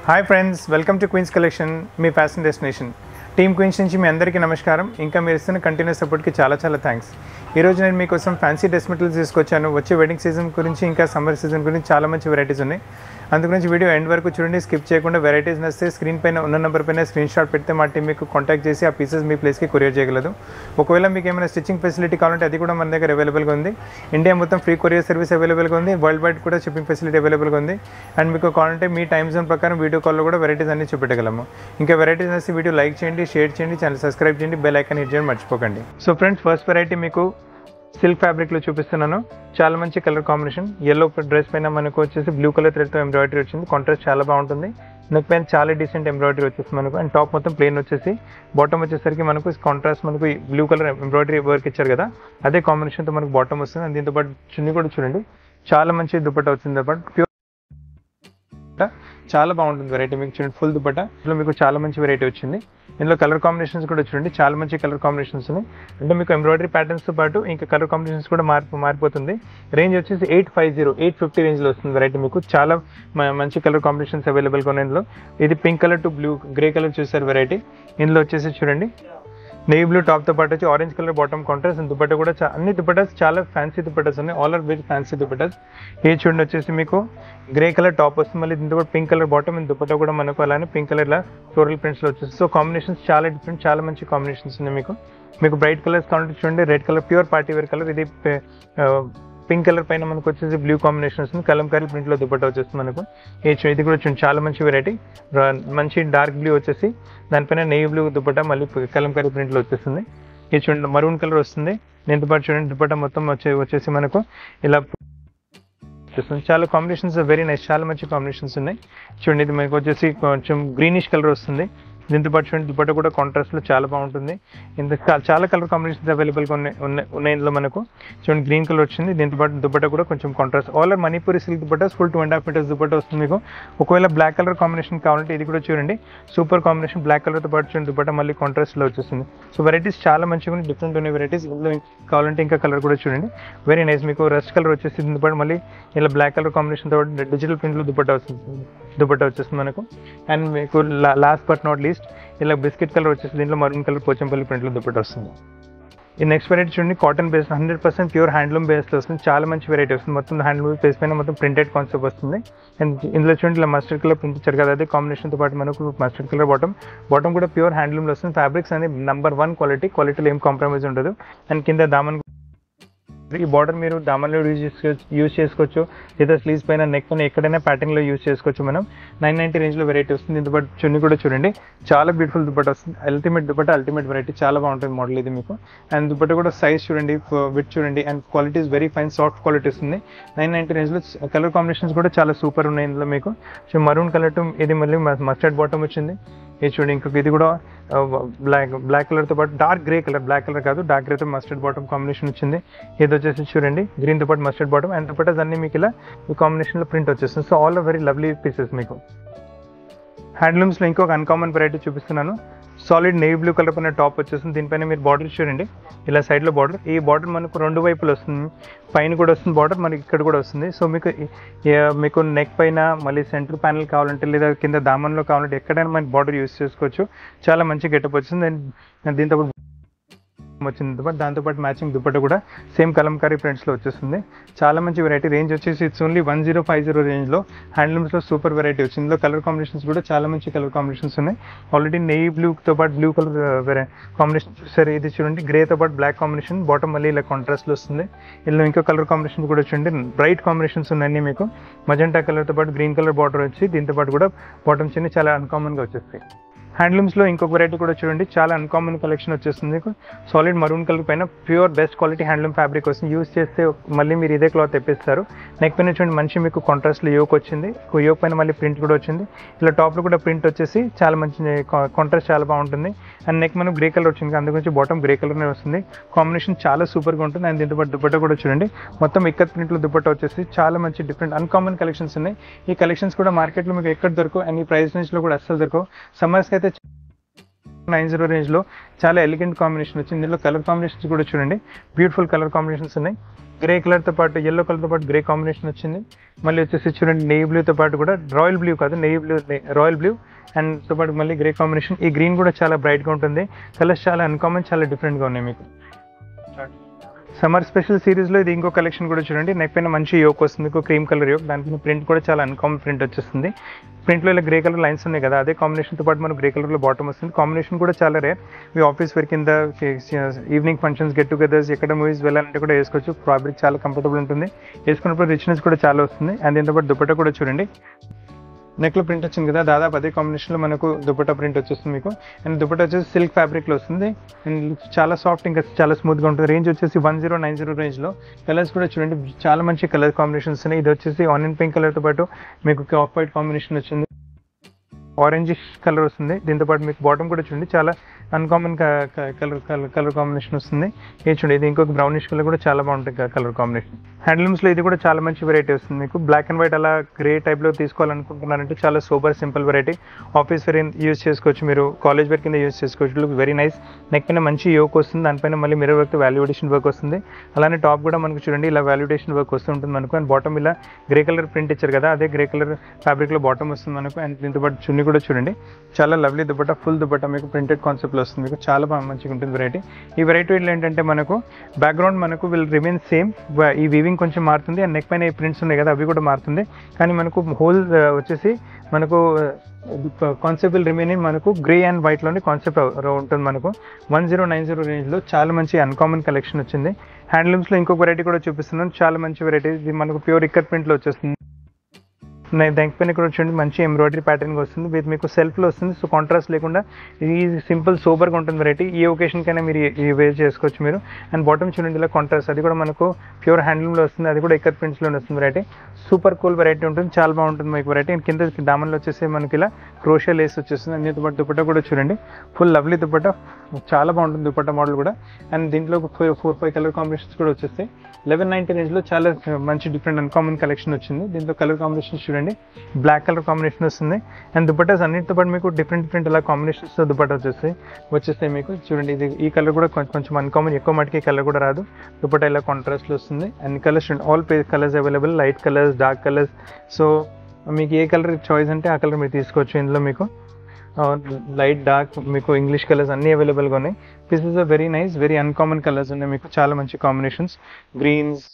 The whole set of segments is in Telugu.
hi friends welcome to Queens collection మీ ఫ్యాషన్ డెస్టినేషన్ టీమ్ క్వీన్స్ నుంచి మీ అందరికీ నమస్కారం ఇంకా మీరు ఇస్తున్న కంటిన్యూస్ సపోర్ట్కి చాలా చాలా థ్యాంక్స్ ఈరోజు నేను మీకోసం ఫ్యాన్సీ డ్రెస్ మెటీరియల్స్ తీసుకొచ్చాను వచ్చే వెడ్డింగ్ సీజన్ గురించి ఇంకా సమ్మర్ సీజన్ గురించి చాలా మంచి వెరైటీస్ ఉన్నాయి అందు గురించి వీడియో ఎండ్ వరకు చూడండి స్కిప్ చేయకుండా వెరైటీస్ నచ్చితే స్క్రీన్ పైన ఉన్న నెంబర్ పైన స్క్రీన్ షాట్ పెడితే మా టీం మీకు కాంటాక్ట్ చేసి ఆ పీసెస్ మీ ప్లేస్కి కొరియర్ చేయగలదు ఒకవేళ మీకు ఏమైనా స్టిచ్చింగ్ ఫెసిలిటీ కావాలంటే అది కూడా మన దగ్గర అవైలబుల్గా ఉంది ఇండియా మొత్తం ఫ్రీ కొరియర్ సర్వీస్ అవైలబుల్గా ఉంది వరల్డ్ వైడ్ కూడా షిప్పింగ్ ఫెసిలిటీ అవైలబుల్గా ఉంది అండ్ మీకు కావాలంటే మీ టైం జోన్ ప్రకారం వీడియో కాల్లో కూడా వెరైటీస్ అన్ని చూపెట్టగలము ఇంకా వెరైటీస్ నచ్చి వీడియో లైక్ చేయండి షేర్ చేయండి ఛానల్ సబ్స్క్రైబ్ చేయండి బెల్ ఐకాన్ హిట్ చేయండి మర్చిపోకండి సో ఫ్రెండ్స్ ఫస్ట్ వెరైటీ మీకు సిల్క్ ఫ్యాబ్రిక్లో చూపిస్తున్నాను చాలా మంచి కలర్ కాంబినేషన్ ఎల్లో డ్రెస్ పైన మనకు వచ్చేసి బ్లూ కలర్ థ్రెడ్తో ఎంబ్రాయిడరీ వచ్చింది కాంట్రాస్ట్ చాలా బాగుంటుంది నెక్ పైన చాలా డీసెంట్ ఎంబ్రాయిడరీ వచ్చేసి మనకు అండ్ టాప్ మొత్తం ప్లేన్ వచ్చేసి బాటమ్ వచ్చేసరికి మనకు కాంట్రాస్ట్ మనకు బ్లూ కలర్ ఎంబ్రాయిడరీ వర్క్ ఇచ్చారు కదా అదే కాంబినేషన్తో మనకు బాటమ్ వస్తుంది అండ్ దీంతో పాటు చున్నీ కూడా చూడండి చాలా మంచి దుపట్టా వచ్చింది బట్ ప్యూర్ చాలా బాగుంటుంది వెరైటీ మీకు చూడండి ఫుల్ దుపట్టా ఇందులో మీకు చాలా మంచి వెరైటీ వచ్చింది ఇందులో కలర్ కాంబినేషన్స్ కూడా చూడండి చాలా మంచి కలర్ కాంబినేషన్స్ ఉన్నాయి అంటే మీకు ఎంబ్రాయిడరీ ప్యాటర్న్స్తో పాటు ఇంకా కలర్ కాంబినేషన్స్ కూడా మార్పు మారిపోతుంది రేంజ్ వచ్చేసి eight five zero eight fifty రేంజ్లో వస్తుంది వెరైటీ మీకు చాలా మ- మంచి కలర్ కాంబినేషన్స్ అవైలబుల్గా ఉన్నాయి ఇందులో ఇది pink colour to blue grey colour చూసారు వెరైటీ ఇందులో వచ్చేసి చూడండి నెయ్యి బ్లూ టాప్తో పాటు వచ్చి orange colour bottom contrast and dupatta కూడా చా- అన్ని దుపట్టాస్ చాలా ఫ్యాన్సీ దుపట్టాస్ ఉన్నాయి all are very fancy dupattas ఏ చూడండి వచ్చేసి మీకు గ్రే కలర్ టాప్ వస్తుంది మళ్ళీ దీంతో పాటు pink colour bottom and dupatta కూడా మనకు అలానే పింక్ కలర్లో ఫ్లోరల్ ప్రింట్స్లో వచ్చేసి సో కాంబినేషన్స్ చాలా డిఫరెంట్ చాలా మంచి కాంబినేషన్స్ ఉన్నాయి మీకు మీకు బ్రైట్ కలర్స్ కావాలంటే చూడండి red colour pure party wear colour ఇది పింక్ కలర్ పైన మనకు వచ్చేసి బ్లూ కాంబినేషన్ వస్తుంది కలంకారీ ప్రింట్లో దుపట్టా వచ్చేస్తుంది మనకు ఈ చూ- ఇది కూడా చూడండి చాలా మంచి వెరైటీ మంచి డార్క్ బ్లూ వచ్చేసి దానిపైన నెయ్యి బ్లూ దుపట్టా మళ్ళీ కలంకారీ ప్రింట్లో వచ్చేస్తుంది ఇది చూడండి మరూన్ కలర్ వస్తుంది దీంతో పాటు చూడండి దుపట్టా మొత్తం వచ్చే వచ్చేసి మనకు ఇలా వచ్చేస్తుంది చాలా కాంబినేషన్స్ వెరీ నైస్ చాలా మంచి కాంబినేషన్స్ ఉన్నాయి చూడండి ఇది మనకు వచ్చేసి కొంచెం గ్రీనిష్ కలర్ వస్తుంది దీంతో పాటు చూడండి దుపట్టా కూడా కాంట్రాస్ట్లో చాలా బాగుంటుంది ఇంత చా- చాలా కలర్ కాంబినేషన్స్ అవైలబుల్గా ఉన్నాయి ఉన్నాయి ఉన్నాయి ఇందులో మనకు చూడండి గ్రీన్ కలర్ వచ్చింది దీంతో పాటు దుపట్టా కూడా కొంచెం contrast all are Manipuri silk dupattas full two and half metres dupatta వస్తుంది మీకు ఒకవేళ బ్లాక్ కలర్ కాంబినేషన్ కావాలంటే ఇది కూడా చూడండి సూపర్ కాంబినేషన్ బ్లాక్ కలర్తో పాటు చూడండి దుపట్టా మళ్ళీ కాంట్రాస్ట్లో వచ్చేస్తుంది సో వెరైటీస్ చాలా మంచిగా ఉన్నాయి డిఫరెంట్ ఉన్నాయి వెరైటీస్ ఇందులో కావాలంటే ఇంకా కలర్ కూడా చూడండి వెరీ నైస్ మీకు రస్ట్ కలర్ వచ్చేసి దీంతో పాటు మళ్ళీ ఇలా బ్లాక్ కలర్ కాంబినేషన్ తో డిజిటల్ ప్రింట్లో దుపట్టా వస్తుంది దుపట్టా వచ్చేస్తుంది మనకు అండ్ మీకు లాస్ట్ బట్ నాట్ లీస్ట్ ఇలా బిస్కెట్ కలర్ వచ్చేసి దీంట్లో మరూన్ కలర్ పోచంపల్లి ప్రింట్లో దుపట్టా వస్తుంది ఈ నెక్స్ట్ వెరైటీ చూడండి cotton base hundred percent pure handloom బేస్లో వస్తుంది చాలా మంచి వెరైటీ వస్తుంది మొత్తం హ్యాండ్లూమ్ బేస్ పైన మొత్తం ప్రింటెడ్ కాన్సెప్ట్ వస్తుంది అండ్ ఇందులో చూడండి ఇలా మస్టర్డ్ కలర్ ప్రింట్ ఇచ్చారు కదా అదే కాంబినేషన్తో పాటు మనకు మస్టర్డ్ కలర్ బాటమ్ బాటమ్ కూడా ప్యూర్ హ్యాండ్లూమ్లో వస్తుంది ఫ్యాబ్రిక్స్ అనేది నెంబర్ వన్ క్వాలిటీ క్వాలిటీలో ఏం కాంప్రమైజ్ ఉండదు అండ్ కింద దామన్ ఈ బార్డర్ మీరు దామన్లో యూజ్ చేసుకోవచ్చు యూజ్ చేసుకోవచ్చు లేదా స్లీవ్స్ పైన నెక్ పైన ఎక్కడైనా ప్యాటర్న్లో యూజ్ చేసుకోవచ్చు మనం నైన్ నైంటీ రేంజ్లో వెరైటీ వస్తుంది దీంతో పాటు చున్నీ కూడా చూడండి చాలా బ్యూటిఫుల్ దుపట్ట వస్తుంది అల్టిమేట్ దుపట్ట అల్టిమేట్ వెరైటీ చాలా బాగుంటుంది మోడల్ ఇది మీకు అండ్ దుపట్ట కూడా సైజ్ చూడండి విత్ చూడండి and quality is very fine soft quality వస్తుంది నైన్ నైంటీ రేంజ్లో కలర్ కాంబినేషన్స్ కూడా చాలా సూపర్ ఉన్నాయి ఇందులో మీకు సో మరూన్ కలర్ టు ఇది మళ్ళీ మస్టర్డ్ బాటమ్ వచ్చింది ఇది చూడండి ఇంకొక ఇది కూడా బ్లాక్ బ్లాక్ కలర్తో పాటు dark grey colour black colour కాదు డార్క్ గ్రేతో మస్టర్డ్ బాటమ్ కాంబినేషన్ వచ్చింది ఇది వచ్చేసి చూడండి గ్రీన్తో పాటు మస్టర్డ్ బాటమ్ అండ్ దుపట్టాస్ అన్ని మీకు ఇలా ఈ కాంబినేషన్లో ప్రింట్ వచ్చేస్తుంది so all are very lovely pieces మీకు హ్యాండ్లూమ్స్లో ఇంకొక అన్కామన్ వెరైటీ చూపిస్తున్నాను సాలిడ్ నేవీ బ్లూ కలర్ పైన టాప్ వచ్చేస్తుంది దీనిపైన మీరు బార్డర్ చూడండి ఇలా సైడ్లో బార్డర్ ఈ బార్డర్ మనకు రెండు వైపులు వస్తుంది పైన కూడా వస్తుంది బార్డర్ మనకి ఇక్కడ కూడా వస్తుంది సో మీకు ఈ- ఈ- మీకు నెక్ పైన మళ్ళీ సెంటర్ ప్యానల్ కావాలంటే లేదా కింద దామన్లో కావాలంటే ఎక్కడైనా మనకి బార్డర్ యూస్ చేసుకోవచ్చు చాలా మంచి గెటప్ వచ్చింది అండ్ దీంతో పాటు వచ్చింది బట్ దాంతోపాటు మ్యాచింగ్ దుపట్ట కూడా సేమ్ కలంకారీ ప్రింట్స్లో వచ్చేస్తుంది చాలా మంచి వెరైటీ రేంజ్ వచ్చేసి it's only one zero five zero రేంజ్లో హ్యాండ్లూమ్స్లో సూపర్ వెరైటీ వచ్చింది ఇందులో కలర్ కాంబినేషన్స్ కూడా చాలా మంచి కలర్ కాంబినేషన్స్ ఉన్నాయి ఆల్రెడీ నెయ్యి బ్లూతో పాటు బ్లూ కలర్ వేరే కాంబినేషన్ చూసారు ఇది చూడండి గ్రేతో పాటు బ్లాక్ కాంబినేషన్ బాటమ్ మళ్ళీ ఇలా కాంట్రాస్ట్లో వస్తుంది ఇందులో ఇంకో కలర్ కాంబినేషన్ కూడా చూడండి బ్రైట్ కాంబినేషన్స్ ఉన్నాయి మీకు మజెంటా కలర్తో పాటు గ్రీన్ కలర్ బార్డర్ వచ్చి దీంతో పాటు కూడా బాటమ్ చిన్న చాలా అన్కామన్గా వచ్చేస్తాయి హ్యాండ్లూమ్స్లో ఇంకొక వెరైటీ కూడా చూడండి చాలా అన్కామన్ కలెక్షన్ వచ్చేస్తుంది సాలిడ్ మరూన్ కలర్ పైన pure best quality handloom fabric వస్తుంది యూస్ చేస్తే మళ్ళీ మీరు ఇదే క్లాత్ తెప్పిస్తారు నెక్ పైన చూడండి మంచి మీకు కాంట్రాస్ట్లో యోక్ వచ్చింది యోక్ పైన మళ్ళీ ప్రింట్ కూడా వచ్చింది ఇలా టాప్లో కూడా ప్రింట్ వచ్చేసి చాలా మంచి కాంట్రాస్ట్ చాలా బాగుంటుంది అండ్ నెక్ మనకు గ్రే కలర్ వచ్చింది అందుగురించి బాటమ్ గ్రే కలర్నే వస్తుంది కాంబినేషన్ చాలా సూపర్గా ఉంటుంది అండ్ దీంతో పాటు దుపట్టా కూడా చూడండి మొత్తం ఇక్కత్ ప్రింట్లో దుపట్టా వచ్చేసి చాలా మంచి డిఫరెంట్ అన్కామన్ కలెక్షన్స్ ఉన్నాయి ఈ కలెక్షన్స్ కూడా మార్కెట్లో మీకు ఎక్కడ దొరకవు అండ్ ఈ ప్రైస్ రేంజ్లో కూడా అస్సలు దొరకవు సమ్మర్స్కి అయితే నైన్ జీరో రేంజ్లో చాలా ఎలిగెంట్ కాంబినేషన్ వచ్చింది ఇందులో కలర్ కాంబినేషన్స్ కూడా చూడండి బ్యూటిఫుల్ కలర్ కాంబినేషన్స్ ఉన్నాయి గ్రే కలర్తో పాటు ఎల్లో కలర్తో పాటు గ్రే కాంబినేషన్ వచ్చింది మళ్ళీ వచ్చేసి చూడండి నెయ్యి బ్లూతో పాటు కూడా రాయల్ బ్లూ కాదు నెయ్యి బ్లూ రాయల్ బ్లూ అండ్ తో పాటు మళ్ళీ గ్రే కాంబినేషన్ ఈ గ్రీన్ కూడా చాలా బ్రైట్గా ఉంటుంది కలర్స్ చాలా అన్కామన్ చాలా డిఫరెంట్గా ఉన్నాయి మీకు సమ్మర్ స్పెషల్ సిరీస్లో ఇది ఇంకో కలెక్షన్ కూడా చూడండి నెక్ పైన మంచి యోక్ వస్తుంది మీకు క్రీమ్ కలర్ యోక్ దానిపైన ప్రింట్ కూడా చాలా అన్కామన్ ప్రింట్ వచ్చేస్తుంది ప్రింట్లో ఇలా గ్రే కలర్ లైన్స్ ఉన్నాయి కదా అదే కాంబినేషన్తో పాటు మనకు గ్రే కలర్లో బాటమ్ వస్తుంది కాంబినేషన్ కూడా చాలా రేర్ మీ ఆఫీస్ వేర్ కింద ఈవినింగ్ ఫంక్షన్స్ గెట్ టుగెదర్స్ ఎక్కడ మూవీస్ వెళ్ళాలంటే కూడా వేసుకోవచ్చు ఫ్యాబ్రిక్ చాలా కంఫర్టబుల్ ఉంటుంది వేసుకున్నప్పుడు రిచ్నెస్ కూడా చాలా వస్తుంది అండ్ దీంతో పాటు దుపట్టా కూడా చూడండి నెక్లో ప్రింట్ వచ్చింది కదా దాదాపు అదే కాంబినేషన్లో మనకు దుపట్టా ప్రింట్ వచ్చేస్తుంది మీకు అండ్ దుపట్టా వచ్చేసి సిల్క్ ఫ్యాబ్రిక్లో వస్తుంది అండ్ చాలా సాఫ్ట్ ఇంకా చాలా స్మూత్గా ఉంటుంది రేంజ్ వచ్చేసి వన్ జీరో నైన్ జీరో రేంజ్లో కలర్స్ కూడా చూడండి చాలా మంచి కలర్ కాంబినేషన్స్ ఉన్నాయి ఇది వచ్చేసి ఆనియన్ పింక్ కలర్తో పాటు మీకు ఆఫ్ వైట్ కాంబినేషన్ వచ్చింది ఆరెంజ్ కలర్ వస్తుంది దీంతో పాటు మీకు బాటమ్ కూడా చూడండి చాలా uncommon colour colour colour combination వస్తుంది ఇది చూడండి ఇది ఇంకొక బ్రౌనిష్ కలర్ కూడా చాలా బాగుంటుంది కలర్ కాంబినేషన్ హ్యాండ్లూమ్స్లో ఇది కూడా చాలా మంచి వెరైటీ వస్తుంది మీకు బ్లాక్ అండ్ వైట్ అలా గ్రే టైప్లో తీసుకోవాలనుకుంటున్నారంటే చాలా super simple variety office wear use చేసుకోవచ్చు మీరు కాలేజ్ వేర్ కింద యూస్ చేసుకోవచ్చు లుక్ వెరీ నైస్ నెక్ పైన మంచి యోక్ వస్తుంది దానిపైన మళ్ళీ మిర్రర్ వర్క్ వాల్యుడేషన్ వర్క్ వస్తుంది అలానే టాప్ కూడా మనకు చూడండి ఇలా వాల్యుడేషన్ వర్క్ వస్తుంటుంది మనకు అండ్ బాటమ్ ఇలా గ్రే కలర్ ప్రింట్ ఇచ్చారు కదా అదే గ్రే కలర్ ఫ్యాబ్రిక్లో బాటమ్ వస్తుంది మనకు అండ్ దీంతో పాటు చున్నీ కూడా చూడండి చాలా లవ్లీ దుపట్టా ఫుల్ దుపట్టా మీకు ప్రింటెడ్ కాన్సెప్ట్లో వస్తుంది మీకు చాలా బాగా మంచిగా ఉంటుంది వెరైటీ ఈ వెరైటీ ఏంటంటే మనకు బ్యాక్గ్రౌండ్ మనకు విల్ రిమైన్ సేమ్ ఈ వీవింగ్ కొంచెం మారుతుంది అండ్ నెక్ పైన ఈ ప్రింట్స్ ఉన్నాయి కదా అవి కూడా మారుతుంది కానీ మనకు హోల్ వచ్చేసి మనకు కాన్సెప్ట్ విల్ రిమైన్ మనకు గ్రే అండ్ వైట్లోని కాన్సెప్ట్ ఉంటుంది మనకు వన్ జీరో నైన్ జీరో రేంజ్లో చాలా మంచి అన్కామన్ కలెక్షన్ వచ్చింది హ్యాండ్లూమ్స్లో ఇంకొక వెరైటీ కూడా చూపిస్తున్నాను చాలా మంచి వెరైటీ ఇది మనకు ప్యూర్ ఇక్కత్ ప్రింట్లో వచ్చేస్తుంది దానిపైన కూడా చూడండి మంచి ఎంబ్రాయిడరీ ప్యాటర్న్ వస్తుంది విత్ మీకు సెల్ఫ్లో వస్తుంది సో కాంట్రాస్ట్ లేకుండా ఇది సింపుల్ సూపర్గా ఉంటుంది వెరైటీ ఈ ఒకేషన్కైనా మీరు ఈ వేర్ చేసుకోవచ్చు మీరు అండ్ బాటమ్ చూడండి ఇలా కాంట్రాస్ట్ అది కూడా మనకు ప్యూర్ హ్యాండ్లూమ్లో వస్తుంది అది కూడా ఇక్కత్ ప్రింట్స్లో వస్తుంది వెరైటీ సూపర్ కూల్ వెరైటీ ఉంటుంది చాలా బాగుంటుంది మీకు వెరైటీ అండ్ కింద డామన్లో వచ్చేసి మనకి ఇలా క్రోషియా లేస్ వచ్చేస్తుంది అన్ని దుపట్ట దుపట్టా కూడా చూడండి ఫుల్ లవ్లీ దుపట్టా చాలా బాగుంటుంది దుపట్టా మోడల్ కూడా అండ్ దీంట్లో four four five colour combinations కూడా వచ్చేస్తాయి లెవెన్ నైన్టీ రేంజ్లో చాలా మంచి డిఫరెంట్ అన్కామన్ కలెక్షన్ వచ్చింది దీంట్లో కలర్ కాంబినేషన్ చూడండి బ్లాక్ కలర్ కాంబినేషన్ వస్తుంది అండ్ దుపట్టాస్ అన్నిటితో పాటు మీకు డిఫరెంట్ డిఫరెంట్ అలా కాంబినేషన్స్ దుపట్టా వచ్చేస్తాయి వచ్చేస్తాయి మీకు చూడండి ఇది ఈ కలర్ కూడా కొంచెం కొంచెం అన్కామన్ ఎక్కువ మటుకి కలర్ కూడా రాదు దుపట్టా ఇలా కాంట్రాస్ట్లో వస్తుంది and colours all pay colours available light colours dark colours so మీకు ఏ కలర్ చాయిస్ అంటే ఆ కలర్ మీరు తీసుకోవచ్చు ఇందులో మీకు లైట్ డార్క్ మీకు ఇంగ్లీష్ కలర్స్ అన్నీ అవైలబుల్గా ఉన్నాయి this is a very nice very uncommon colours ఉన్నాయి మీకు చాలా మంచి కాంబినేషన్స్ గ్రీన్స్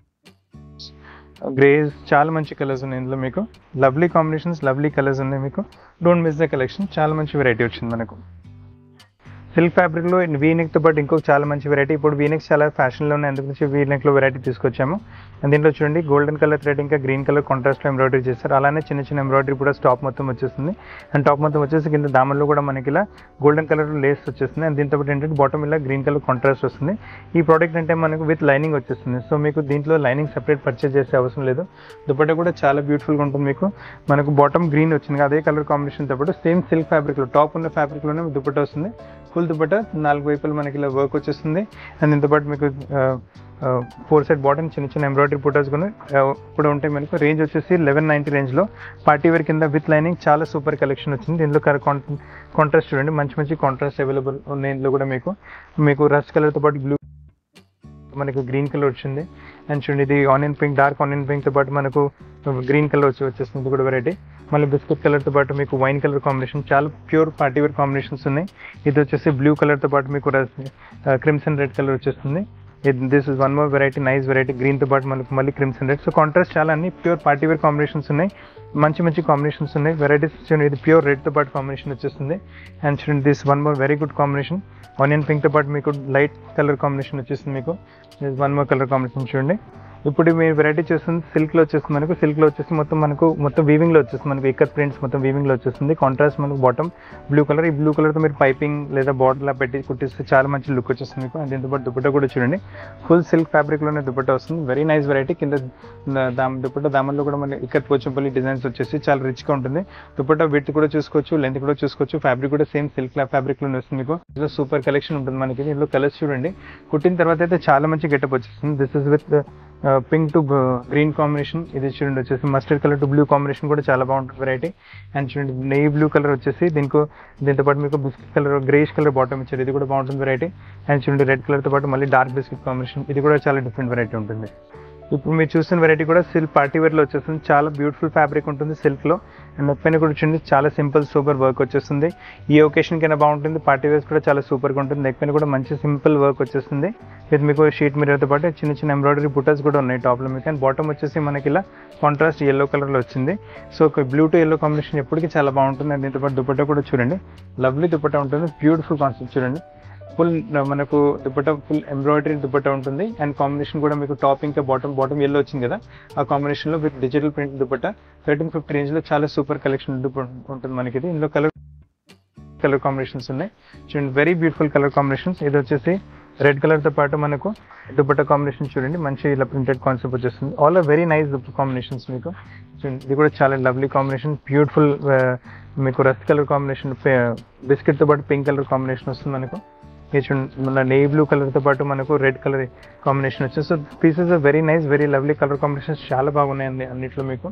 గ్రేస్ చాలా మంచి కలర్స్ ఉన్నాయి ఇందులో మీకు లవ్లీ కాంబినేషన్స్ లవ్లీ కలర్స్ ఉన్నాయి మీకు డోంట్ మిస్ ద కలెక్షన్ చాలా మంచి వెరైటీ వచ్చింది మనకు సిల్క్ ఫ్యాబ్రిక్లో వీనెక్తో పాటు ఇంకొక చాలా మంచి వెరైటీ ఇప్పుడు వీనెక్స్ చాలా ఫ్యాషన్లో ఉన్నాయి అందుకు వీనెక్లో వెరైటీ తీసుకొచ్చాము అండ్ దీంట్లో చూడండి గోల్డెన్ కలర్ థ్రెడ్ ఇంకా గ్రీన్ కలర్ కాంట్రాస్ట్లో ఎంబ్రాయిడరీ చేస్తారు అలానే చిన్న చిన్న ఎంబ్రాయిడరీ కూడా టాప్ మొత్తం వచ్చేస్తుంది అండ్ టాప్ మొత్తం వచ్చేసి కింద దామల్లో కూడా మనకి ఇలా గోల్డెన్ కలర్ లేస్ వచ్చేస్తుంది అండ్ దీంతో పాటు ఏంటంటే బాటమ్ ఇలా గ్రీన్ కలర్ కాంట్రాస్ట్ వస్తుంది ఈ ప్రోడక్ట్ అంటే మనకు విత్ లైనింగ్ వచ్చేస్తుంది సో మీకు దీంట్లో లైనింగ్ సెపరేట్ పర్చేస్ చేసే అవసరం లేదు దుపట్టా కూడా చాలా బ్యూటిఫుల్గా ఉంటుంది మీకు మనకు బాటమ్ గ్రీన్ వచ్చింది అదే కలర్ కాంబినేషన్తో పాటు సేమ్ సిల్క్ ఫ్యాబ్రిక్లో టాప్ ఉన్న ఫ్యాబ్రిక్లోనే దుపట్టా వస్తుంది ఫుల్ దుపట్టా నాలుగు వైపులు మనకి ఇలా వర్క్ వచ్చేస్తుంది అండ్ దీంతో పాటు మీకు ఫోర్ సైడ్ బాటమ్ చిన్న చిన్న ఎంబ్రాయిడరీ ఫోటోస్ కూడా కూడా ఉంటాయి మనకు రేంజ్ వచ్చేసి లెవెన్ నైంటీ రేంజ్లో పార్టీ వేర్ కింద విత్ లైనింగ్ చాలా సూపర్ కలెక్షన్ వచ్చింది దీంట్లో కాంట్రాస్ట్ చూడండి మంచి మంచి కాంట్రాస్ట్ అవైలబుల్ ఉన్నాయి ఇందులో కూడా మీకు మీకు రస్ట్ కలర్తో పాటు బ్లూ మనకు గ్రీన్ కలర్ వచ్చింది అండ్ చూడండి ఇది ఆనియన్ పింక్ డార్క్ ఆనియన్ పింక్తో పాటు మనకు గ్రీన్ కలర్ వచ్చి వచ్చేస్తుంది ఇది కూడా వెరైటీ మళ్ళీ బిస్కెట్ కలర్తో పాటు మీకు వైన్ కలర్ కాంబినేషన్ చాలా ప్యూర్ పార్టీ వేర్ కాంబినేషన్స్ ఉన్నాయి ఇది వచ్చేసి బ్లూ కలర్తో పాటు మీకు క్రిమ్సన్ రెడ్ కలర్ వచ్చేస్తుంది this is one more variety nice variety గ్రీన్తో పాటు మనకు మళ్ళీ క్రిమ్సన్ రెడ్ సో కాంట్రాస్ట్ చాలా అన్ని ప్యూర్ పార్టీ వేర్ కాంబినేషన్స్ ఉన్నాయి మంచి మంచి కాంబినేషన్స్ ఉన్నాయి వెరైటీస్ చూడండి ఇది ప్యూర్ రెడ్తో పాటు కాంబినేషన్ వచ్చేస్తుంది అండ్ చూడండి this one more very good combination onion పింక్తో పాటు మీకు లైట్ కలర్ కాంబినేషన్ వచ్చేస్తుంది మీకు this one more colour combination చూడండి ఇప్పుడు మీరు వెరైటీ చూస్తుంది సిల్క్లో వచ్చేస్తుంది మనకు సిల్క్లో వచ్చేసి మొత్తం మనకు మొత్తం వీవింగ్లో వచ్చేస్తుంది మనకు ఇక్కత్ ప్రింట్స్ మొత్తం వీవింగ్లో వచ్చేస్తుంది కాంట్రాస్ట్ మనకు బాటమ్ బ్లూ కలర్ ఈ బ్లూ కలర్తో మీరు పైపింగ్ లేదా బాటిల్ పెట్టి కుట్టిస్తే చాలా మంచి లుక్ వచ్చేస్తుంది మీకు అండ్ దీంతో పాటు దుపట్టా కూడా చూడండి ఫుల్ సిల్క్ ఫ్యాబ్రిక్లోనే దుపట్టా వస్తుంది వెరీ నైస్ వెరైటీ కింద దామ్ దుపట్టా దామల్లో కూడా మనకి ఇక్కత్ పోచంపల్లి డిజైన్స్ వచ్చేసి చాలా రిచ్గా ఉంటుంది దుపట్టా విత్ కూడా చూసుకోవచ్చు లెంత్ కూడా చూసుకోవచ్చు ఫ్యాబ్రిక్ కూడా సేమ్ సిల్క్ ఫ్యాబ్రిక్లోనే వస్తుంది మీకు ఇందులో సూపర్ కలెక్షన్ ఉంటుంది మనకి దీంట్లో కలర్స్ చూడండి కుట్టిన తర్వాత అయితే చాలా మంచి గెటప్ వచ్చేస్తుంది this is with pink to green combination ఇది చూడండి వచ్చేసి mustard colour to blue combination కూడా చాలా బాగుంటుంది వెరైటీ అండ్ చూడండి నెయ్యి బ్లూ కలర్ వచ్చేసి దీనికి దీంతో పాటు మీకు biscuit colour greyish colour bottom ఇచ్చారు ఇది కూడా బాగుంటుంది వెరైటీ అండ్ చూడండి రెడ్ కలర్తో పాటు మళ్ళీ డార్క్ బిస్కెట్ కాంబినేషన్ ఇది కూడా చాలా డిఫరెంట్ వెరైటీ ఉంటుంది ఇప్పుడు మీరు చూసిన వెరైటీ కూడా సిల్క్ పార్టీ వేర్లో వచ్చేస్తుంది చాలా బ్యూటిఫుల్ ఫ్యాబ్రిక్ ఉంటుంది సిల్క్లో అండ్ నెక్ పైన కూడా చూడండి చాలా సింపుల్ సూపర్ వర్క్ వచ్చేస్తుంది ఈ ఒకేషన్ కైనా బాగుంటుంది పార్టీ వేర్స్ కూడా చాలా సూపర్గా ఉంటుంది నెక్ పైన కూడా మంచి సింపుల్ వర్క్ వచ్చేస్తుంది ఇది మీకు షీట్ మిర్రర్తో పాటు చిన్న చిన్న ఎంబ్రాయిడరీ బుటర్స్ కూడా ఉన్నాయి టాప్లో మీకు అండ్ బాటమ్ వచ్చేసి మనకి ఇలా కాంట్రాస్ట్ ఎల్లో కలర్లో వచ్చింది so blue to yellow combination ఎప్పటికీ చాలా బాగుంటుంది అండ్ దీంతో పాటు దుపట్టా కూడా చూడండి లవ్లీ దుపట్టా ఉంటుంది బ్యూటిఫుల్ కాన్సెప్ట్ చూడండి ఫుల్ మనకు దుపట్టా ఫుల్ ఎంబ్రాయిడరీ దుపట్టా ఉంటుంది అండ్ కాంబినేషన్ కూడా మీకు టాప్ ఇంకా బాటమ్ బాటమ్ ఎల్లో వచ్చింది కదా ఆ కాంబినేషన్లో with digital print dupatta thirteen fifty రేంజ్లో చాలా సూపర్ కలెక్షన్ ఉంటుంది మనకి ఇది ఇందులో కలర్ కలర్ కాంబినేషన్స్ ఉన్నాయి చూడండి వెరీ బ్యూటిఫుల్ కలర్ కాంబినేషన్స్ ఇది వచ్చేసి రెడ్ కలర్తో పాటు మనకు దుపట్టా కాంబినేషన్ చూడండి మంచి ఇలా ప్రింటెడ్ కాన్సెప్ట్ వచ్చేస్తుంది all are very nice combinations మీకు చూడండి ఇది కూడా చాలా లవ్లీ కాంబినేషన్ బ్యూటిఫుల్ మీకు రస్ట్ కలర్ కాంబినేషన్ బిస్కెట్తో పాటు పింక్ కలర్ కాంబినేషన్ వస్తుంది మనకు ఇది చూడండి మన నేవీ బ్లూ కలర్తో పాటు మనకు రెడ్ కలర్ కాంబినేషన్ వచ్చింది so pieces are very nice very lovely colour combinations చాలా బాగున్నాయి అన్ని అన్నిట్లో మీకు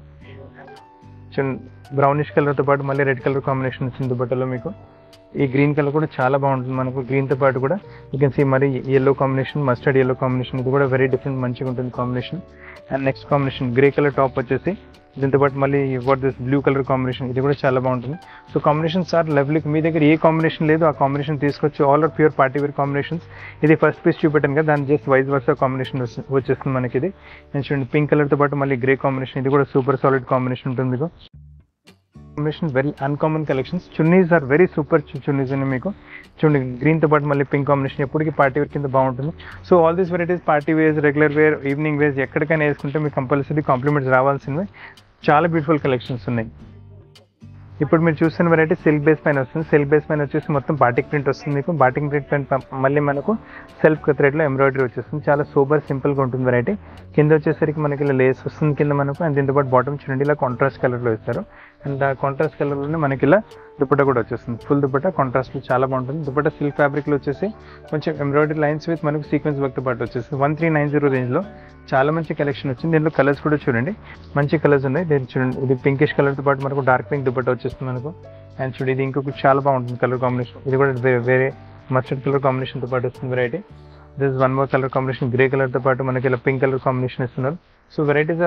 చూడండి బ్రౌనిష్ కలర్తో పాటు మళ్ళీ రెడ్ కలర్ కాంబినేషన్ వచ్చింది దుపట్టలో మీకు ఈ గ్రీన్ కలర్ కూడా చాలా బాగుంటుంది మనకు గ్రీన్తో పాటు కూడా యూ కెన్ సీ మరి yellow combination mustard yellow combination ఇది కూడా వెరీ డిఫరెంట్ మంచిగా ఉంటుంది combination and next combination grey colour top వచ్చేసి దీంతో పాటు మళ్ళీ what this blue colour combination ఇది కూడా చాలా బాగుంటుంది సో కాంబినేషన్స్ ఆర్ లవ్లీ మీ దగ్గర ఏ కాంబినేషన్ లేదు ఆ కాంబినేషన్ తీసుకొచ్చి all are pure party wear combinations ఇది ఫస్ట్ పీస్ చూపెట్టాను కదా దాని జస్ట్ వైజ్ వర్సా కాంబినేషన్ వచ్చేస్తుంది మనకి ఇది నేను చూడండి పింక్ కలర్తో పాటు మళ్ళీ గ్రే కాంబినేషన్ ఇది కూడా సూపర్ సాలిడ్ కాంబినేషన్ ఉంటుంది మీకు combination very uncommon collections chunnis are very super chunnis అని మీకు చూడండి గ్రీన్ తో పాటు మళ్ళీ పింక్ కాంబినేషన్ ఎప్పటికీ పార్టీ వేర్ కింద బాగుంటుంది so all these varieties party wears regular wear evening wears ఎక్కడికైనా వేసుకుంటే మీకు కంపల్సరీ కాంప్లిమెంట్స్ రావాల్సినవి చాలా బ్యూటిఫుల్ కలెక్షన్స్ ఉన్నాయి ఇప్పుడు మీరు చూస్తున్న వెరైటీ సిల్క్ బేస్ పైన వస్తుంది సిల్క్ బేస్ పైన వచ్చేసి మొత్తం బాటిక్ ప్రింట్ వస్తుంది మీకు బాటిక్ ప్రింట్ పైన ప- మళ్ళీ మనకు సెల్ఫ్ థ్రెడ్లో ఎంబ్రాయిడరీ వచ్చేస్తుంది చాలా సూపర్ సింపుల్గా ఉంటుంది వెరైటీ కింద వచ్చేసరికి మనకి ఇలా లేస్ వస్తుంది కింద మనకు అండ్ దీంతో పాటు బాటమ్ చూడండి ఇలా కాంట్రాస్ట్ కలర్లో ఇస్తారు అండ్ ఆ కాంట్రాస్ట్ కలర్లోనే మనకి ఇలా దుపట్టా కూడా వచ్చేస్తుంది ఫుల్ దుపట్టా కాంట్రాస్ట్ చాలా బాగుంటుంది దుపట్టా సిల్క్ ఫ్యాబ్రిక్లో వచ్చేసి కొంచెం ఎంబ్రాయిడరీ లైన్స్ విత్ మనకు సీక్వెన్స్ వర్క్తో పాటు వచ్చేస్తుంది వన్ త్రీ నైన్ జీరో రేంజ్లో చాలా మంచి కలెక్షన్ వచ్చింది దీంట్లో కలర్స్ కూడా చూడండి మంచి కలర్స్ ఉన్నాయి దీన్ని చూడండి ఇది పింకిష్ కలర్తో పాటు మనకు డార్క్ పింక్ దుపట్టా వచ్చేస్తుంది మనకు అండ్ చూడండి ఇది ఇంకొక చాలా బాగుంటుంది కలర్ కాంబినేషన్ ఇది కూడా వే- వేరే మస్టర్డ్ కలర్ కాంబినేషన్తో పాటు వస్తుంది variety this one more colour combination grey కలర్తో పాటు మనకి ఇలా పింక్ కలర్ కాంబినేషన్ ఇస్తున్నారు సో వెరైటీస్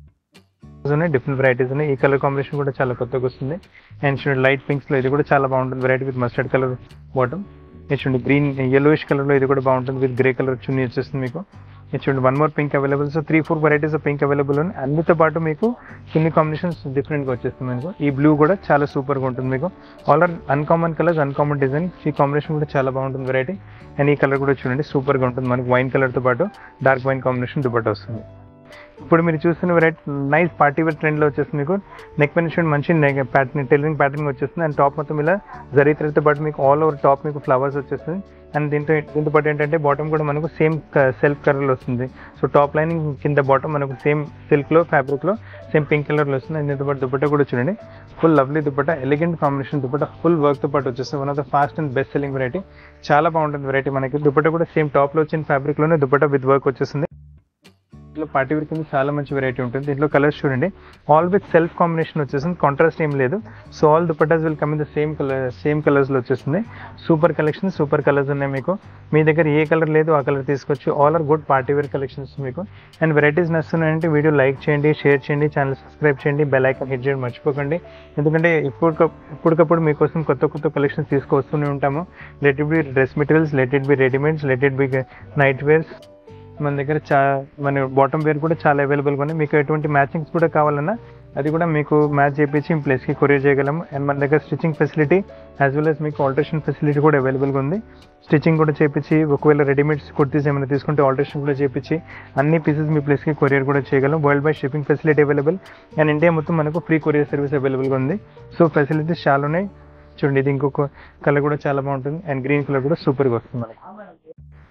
ఉన్నాయి డిఫరెంట్ వెరైటీస్ ఉన్నాయి ఈ కలర్ కాంబినేషన్ కూడా చాలా కొత్తగా వస్తుంది అండ్ చూడండి లైట్ పింక్స్ లో ఇది కూడా చాలా బాగుంటుంది variety with mustard colour bottom ఇది చూడండి గ్రీన్ ఎల్లోయిష్ కలర్ లో ఇది కూడా బాగుంటుంది విత్ గ్రే కలర్ చున్నీ వచ్చేస్తుంది మీకు ఇది చూడండి one more pink available so three four varieties of pink available ఉన్నాయి అందుతో పాటు మీకు కొన్ని కాంబినేషన్స్ డిఫరెంట్గా వచ్చేస్తుంది మీకు ఈ బ్లూ కూడా చాలా సూపర్గా ఉంటుంది మీకు all are uncommon colours uncommon design ఈ కాంబినేషన్ కూడా చాలా బాగుంటుంది వెరైటీ అండ్ ఈ కలర్ కూడా చూడండి సూపర్గా ఉంటుంది మనకి వైన్ కలర్తో పాటు డార్క్ వైన్ కాంబినేషన్ దుపట్టా వస్తుంది ఇప్పుడు మీరు చూస్తున్న వెరైటీ నైస్ పార్టీ వేర్ ట్రెండ్లో వచ్చేస్తుంది మీకు నెక్ పైన చూడండి మంచి నెక్ ప్యాటర్న్ టైలరింగ్ ప్యాటర్న్ వచ్చేస్తుంది అండ్ టాప్ మొత్తం ఇలా జరీ థ్రెడ్తో పాటు మీకు ఆల్ ఓవర్ టాప్ మీకు ఫ్లవర్స్ వచ్చేస్తుంది అండ్ దీంతో దీంతో పాటు ఏంటంటే బాటమ్ కూడా మనకు సేమ్ సెల్ఫ్ కలర్లో వస్తుంది సో టాప్ లైనింగ్ కింద బాటమ్ మనకు సేమ్ సిల్క్లో ఫ్యాబ్రిక్లో సేమ్ పింక్ కలర్లో వస్తుంది అండ్ దీంతో పాటు దుపట్టా కూడా చూడండి full lovely dupatta elegant combination dupatta full వర్క్తో పాటు వచ్చేస్తుంది one of the fast and best selling variety చాలా బాగుంటుంది వెరైటీ మనకి దుపట్టా కూడా సేమ్ టాప్లో వచ్చిన ఫ్యాబ్రిక్లోనే దుపట్టా విత్ వర్క్ వచ్చేస్తుంది దీంట్లో పార్టీ వేర్ కింద చాలా మంచి వెరైటీ ఉంటుంది దీంట్లో కలర్స్ చూడండి ఆల్ విత్ సెల్ఫ్ కాంబినేషన్ వచ్చేసింది కాంట్రాస్ట్ ఏం లేదు so all dupattas will come in the same colour same కలర్స్లో వచ్చేస్తుంది సూపర్ కలెక్షన్ సూపర్ కలర్స్ ఉన్నాయి మీకు మీ దగ్గర ఏ కలర్ లేదు ఆ కలర్ తీసుకొచ్చి all are good party wear collections మీకు అండ్ వెరైటీస్ నచ్చుతున్నాయంటే వీడియో లైక్ చేయండి షేర్ చేయండి ఛానల్ సబ్స్క్రైబ్ చేయండి బెల్ ఐకాన్ హిట్ చేయడం మర్చిపోకండి ఎందుకంటే ఇప్పుడు ఇప్పటికప్పుడు మీకోసం కొత్త కొత్త కలెక్షన్స్ తీసుకొస్తూనే ఉంటాము let it be dress materials let it be readymades let it be night wears మన దగ్గర చా మన బాటమ్ వేర్ కూడా చాలా అవైలబుల్గా ఉన్నాయి మీకు ఎటువంటి మ్యాచింగ్స్ కూడా కావాలన్నా అది కూడా మీకు మ్యాచ్ చేయించి ఈ ప్లేస్కి కొరియర్ చేయగలము అండ్ మన దగ్గర stitching facility as well as మీకు ఆల్టరేషన్ ఫెసిలిటీ కూడా అవైలబుల్గా ఉంది స్టిచ్చింగ్ కూడా చేపించి ఒకవేళ రెడీమేడ్స్ కుర్తీస్ ఏమైనా తీసుకుంటే ఆల్టరేషన్ కూడా చేపించి అన్ని పీసెస్ మీ ప్లేస్కి కొరియర్ కూడా చేయగలం world wide shipping facility available and India మొత్తం మనకు ఫ్రీ కొరియర్ సర్వీస్ అవైలబుల్గా ఉంది సో ఫెసిలిటీస్ చాలా ఉన్నాయి చూడండి ఇది ఇంకొక కలర్ కూడా చాలా బాగుంటుంది అండ్ గ్రీన్ కలర్ కూడా సూపర్గా వస్తుంది మనకి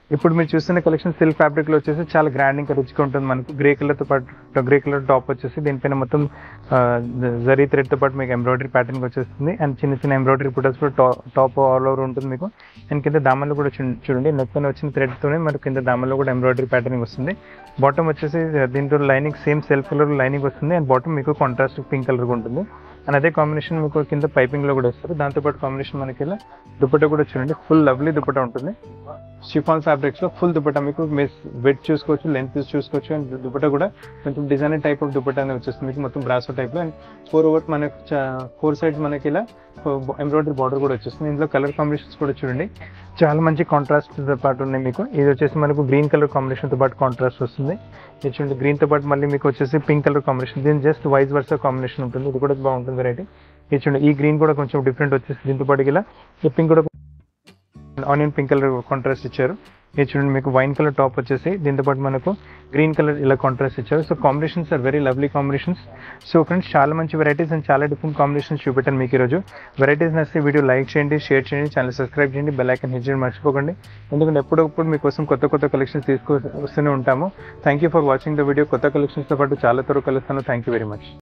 ఇప్పుడు మీరు చూస్తున్న కలెక్షన్ సిల్క్ ఫ్యాబ్రిక్ లో వచ్చేసి చాలా గ్రాండ్ ఇంకా రిచ్గా ఉంటుంది మనకు గ్రే కలర్ తో పాటు గ్రే కలర్ టాప్ వచ్చేసి దీనిపైన మొత్తం ఆ, జరీ థ్రెడ్ తో పాటు మీకు ఎంబ్రాయిడరీ ప్యాటర్న్ వచ్చేస్తుంది అండ్ చిన్న చిన్న ఎంబ్రాయిడరీ బుటల్స్ కూడా టాప్ ఆల్ ఓవర్ ఉంటుంది మీకు అండ్ కింద దామన్లో కూడా చూ- చూడండి నెక్ పైన వచ్చిన థ్రెడ్ తోనే మనకు కింద దామన్లో కూడా ఎంబ్రాయిడరీ ప్యాటర్నింగ్ వస్తుంది బాటమ్ వచ్చేసి దీంట్లో lining same self colour lining వస్తుంది అండ్ బాటమ్ మీకు కాంట్రాస్ట్ పింక్ కలర్ ఉంటుంది అండ్ అదే కాంబినేషన్ మీకు కింద పైపింగ్ లో కూడా వస్తారు దాంతోపాటు కాంబినేషన్ మనకి ఇలా దుపట్టా కూడా చూడండి ఫుల్ లవ్లీ దుపట్టా ఉంటుంది షిఫాన్ ఫ్యాబ్రిక్స్ లో ఫుల్ దుపట్టా మీకు వెట్ చూసుకోవచ్చు లెంత్ చూసుకోవచ్చు అండ్ దుపట్టా కూడా కొంచెం డిజైనర్ టైప్ ఆఫ్ దుపట్టా అనేది వచ్చేస్తుంది మీకు మొత్తం బ్రాసో టైప్ లో అండ్ ఫోర్ ఓవర్ మనకి ఫోర్ సైడ్స్ మనకి ఇలా ఎంబ్రాయిడరీ బార్డర్ కూడా వచ్చేస్తుంది ఇందులో కలర్ కాంబినేషన్స్ కూడా చూడండి చాలా మంచి కాంట్రాస్ట్ తో పాటు ఉన్నాయి మీకు ఇది వచ్చేసి మనకు గ్రీన్ కలర్ కాంబినేషన్ తో పాటు కాంట్రాస్ట్ వస్తుంది ఇది చూడండి గ్రీన్ తో పాటు మళ్ళీ మీకు వచ్చేసి పింక్ కలర్ కాంబినేషన్ దీని జస్ట్ వైస్ వర్సా కాంబినేషన్ ఉంటుంది ఇది కూడా బాగుంటుంది వెరైటీ ఇది చూడండి ఈ గ్రీన్ కూడా కొంచెం డిఫరెంట్ వచ్చేసి దీంతో పాటు ఇలా ఈ పింక్ కూడా ఆనియన్ పింక్ కలర్ కాంట్రాస్ట్ ఇచ్చారు ఇది చూడండి మీకు వైన్ కలర్ టాప్ వచ్చేసి దీంతో పాటు మనకు గ్రీన్ కలర్ ఇలా కాంట్రాస్ట్ ఇచ్చారు so combinations are very lovely combinations so friends చాలా మంచి వెరైటీస్ అండ్ చాలా డిఫరెంట్ కాంబినేషన్స్ చూపెట్టాను మీకు ఈరోజు వెరైటీస్ నచ్చితే వీడియో లైక్ చేయండి షేర్ చేయండి ఛానల్ సబ్స్క్రైబ్ చేయండి బెల్ ఐకన్ హిట్ చేయడం మర్చిపోకండి ఎందుకంటే ఎప్పుడప్పుడు మీకోసం కొత్త కొత్త కలెక్షన్స్ తీసుకు వస్తూనే ఉంటాము thank you for watching the video కొత్త కలెక్షన్స్తో పాటు చాలా త్వరగా కలుస్తాను థ్యాంక్ యూ వెరీ మచ్